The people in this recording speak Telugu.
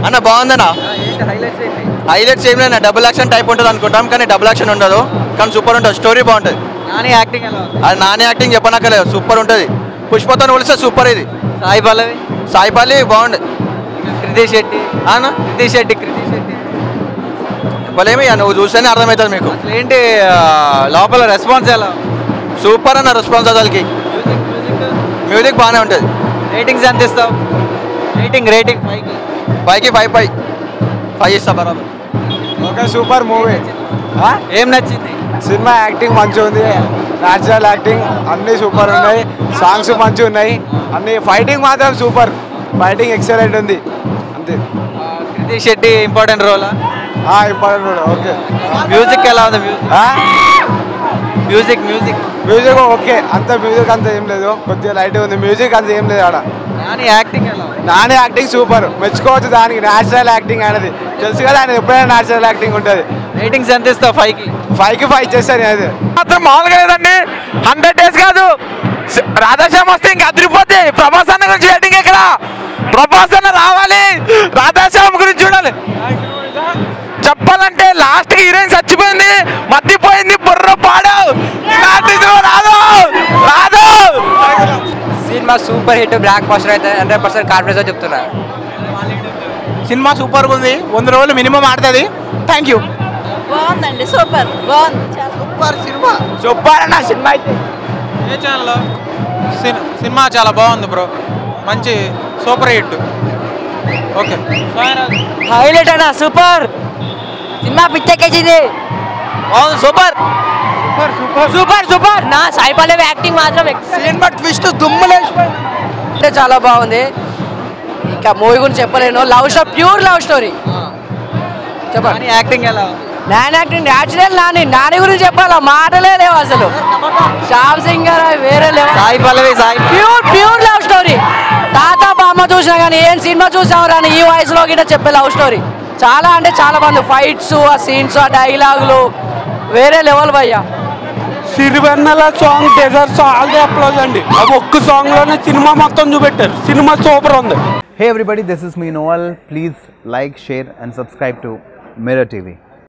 అన్న బాగుందన్నా ఏంటి హైలైట్స్ ఏంటి హైలైట్స్ ఏం లేదు డబుల్ యాక్షన్ టైప్ ఉంటుంది అనుకుంటాం కానీ డబుల్ యాక్షన్ ఉండదు కానీ సూపర్ ఉంటుంది స్టోరీ బాగుంటుంది నాని యాక్టింగ్ ఎలా ఉంది అది నాని యాక్టింగ్ చెప్పనక్కర్లేదు సూపర్ ఉంటుంది పుష్పతో పోలిస్తే సూపర్ ఇది సాయి పల్లవి సాయిపల్లి బాగుంది కృతి శెట్టి అన్న కృతి శెట్టి కృతి శెట్టి చెప్పలేమి ఇక నువ్వు చూస్తేనే అర్థమవుతుంది మీకు అసలు ఏంటి ఆ, లోపల రెస్పాన్స్ ఎలా సూపర్ అన్న రెస్పాన్స్ అసలుకి మ్యూజిక్ మ్యూజిక్ మ్యూజిక్ బాగానే ఉంటుంది రేటింగ్స్ ఎంత ఇస్తావు రేటింగ్ రేటింగ్ ఫైవ్కి ఫైవ్కి ఫైవ్ ఫైవ్ ఫైవ్ ఇస్తా బరాబర్ ఓకే సూపర్ మూవీ ఏం నచ్చింది సినిమా యాక్టింగ్ మంచిగా ఉంది న్యాచురల్ యాక్టింగ్ అన్నీ సూపర్ ఉన్నాయి సాంగ్స్ మంచిగా ఉన్నాయి అన్ని ఫైటింగ్ మాత్రం సూపర్ ఫైటింగ్ ఎక్సలెంట్ ఉంది అంతే కృతి శెట్టి ఇంపార్టెంట్ రోలా ఇంపార్టెంట్ ఓకే మ్యూజిక్ ఎలా ఉంది మ్యూజిక్ మ్యూజిక్ మ్యూజిక్ ఓకే అంత మ్యూజిక్ అంత ఏం లేదు కొద్దిగా లైట్ ఉంది మ్యూజిక్ అంత ఏం లేదు ఆడ నాని యాక్టింగ్ ఎలా ఉంది నాని యాక్టింగ్ సూపర్ మెచ్చుకోవచ్చు దానికి న్యాచురల్ యాక్టింగ్ అనేది తెలుసు కదా ఆయన ఎప్పుడైనా న్యాచురల్ యాక్టింగ్ ఉంటుంది రేటింగ్స్ ఎంత ఇస్తావు ఫైవ్కి ఫైవ్కి ఫైవ్ ఇచ్చేస్తాను అది మాత్రం మామూలుగా లేదండి హండ్రెడ్ డేస్ కాదు స- రాధాశ్యామ్ వస్తే ఇంకా అదిరిపోతే ప్రభాస్ అన్న గురించి వెయిటింగ్ ఇక్కడ ప్రభాస్ అన్న రావాలి రాధాశ్యామ్ గురించి చూడాలి చెప్పాలంటే లాస్ట్ హీరోయిన్ చచ్చిపోయింది మర్చిపోయింది బుర్ర పాడు రాదు రాదు రాదు cinema super hit blockbuster అయితే హండ్రెడ్ పర్సెంట్ కాన్ఫిడెన్స్ చెప్తున్నా సినిమా సూపర్గా ఉంది వంద రోజులు మినిమం ఆడుతుంది థ్యాంక్ యూ బాగుందండి సూపర్ బాగుంది సూపర్ సినిమా సూపర్ అన్న సినిమా అయితే ఏ ఛానల్ సినిమా చాలా బాగుంది బ్రో మంచి సూపర్ హిట్ ఓకే హైలైట్ అన్న సూపర్ సినిమా పిచ్చెక్కేసింది బాగుంది సూపర్ సూపర్ సూపర్ నా సాయి పల్లవి యాక్టింగ్ మాత్రం సినిమా ట్విస్ట్ దుమ్ములేసి అంటే చాలా బాగుంది ఇంకా మూవీ గురించి చెప్పలేను love story pure love story చెప్పండి నాని యాక్టింగ్ ఎలా ఉంది నాని యాక్టింగ్ న్యాచురల్ నాని నాని గురించి చెప్పాలా మాటలే లేవు అసలు శ్యామ్ సింగ్ గారు వేరే లేవు Sai Pallavi Sai pure pure love story తాత బామ్మ చూసినా కానీ ఏం సినిమా చూసావు రాని ఈ వయసులో గిట్ట చెప్పే లవ్ స్టోరీ చాలా అంటే చాలా బాగుంది ఫైట్స్ ఆ సీన్స్ ఆ డైలాగులు వేరే లెవెల్ భయ్యా Sirivennela song desert song all the applause అండి అవి ఒక్క సాంగ్ లోనే సినిమా మొత్తం చూపెట్టారు సినిమా సూపర్ ఉంది Hey everybody, this is me Noel. Please like, share, and subscribe to Mirror TV.